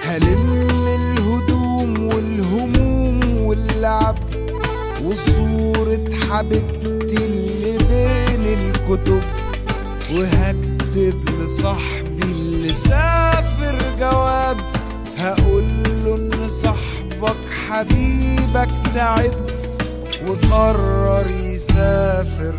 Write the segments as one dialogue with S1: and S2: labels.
S1: هلم الهدوم والهموم واللعب وصورة حبيبتي اللي بين الكتب وهكتب لصاحبي اللي سافر جواب هقول له ان صاحبك حبيبك تعب وقرر يسافر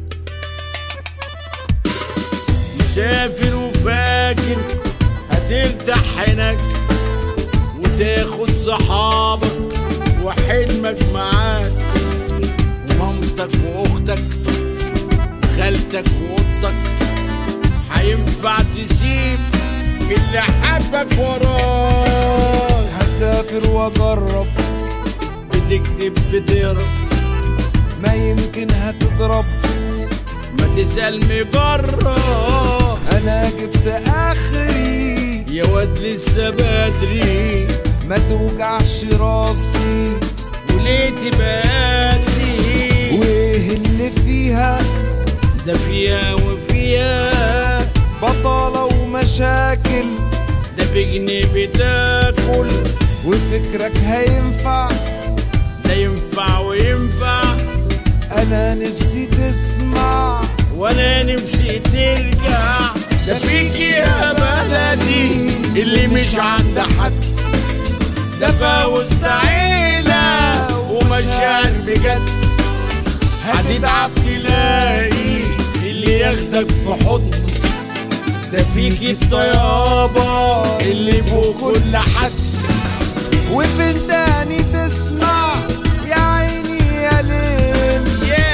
S2: مسافر وفاكر هترتاح هناك وتاخد صحابك وحلمك معاك ومامتك واختك وخالتك واختك هينفع تسيب اللي حبك وراك
S1: هسافر واجرب
S2: بتكتب بتهرب
S1: ما يمكن هتضرب
S2: ما تسأل مجرب
S1: انا جبت اخري
S2: يا واد لسه بدري
S1: ما توجعش راسي
S2: وليه تباتي
S1: وايه اللي فيها
S2: ده فيها وفيها
S1: بطالة ومشاكل
S2: ده بجنيه بتاكل
S1: وفكرك هينفع
S2: ده ينفع وينفع
S1: انا نفسي تسمع
S2: وانا نفسي ترجع ده فيك يا بلدي اللي مش عند حد ده فوسط عيلة ومشاعر بجد هتتعب تلاقي اللي ياخدك في حضن ده فيك الطيابة اللي فوق كل حد
S1: وفين تاني تسمع يا عيني يا ليل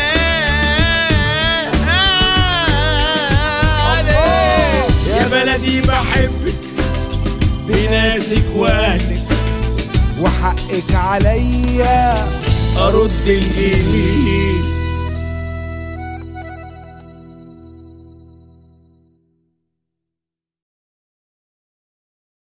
S2: يا بلدي بحبك بناسك واهلك
S1: وحقك عليا
S2: ارد الجميل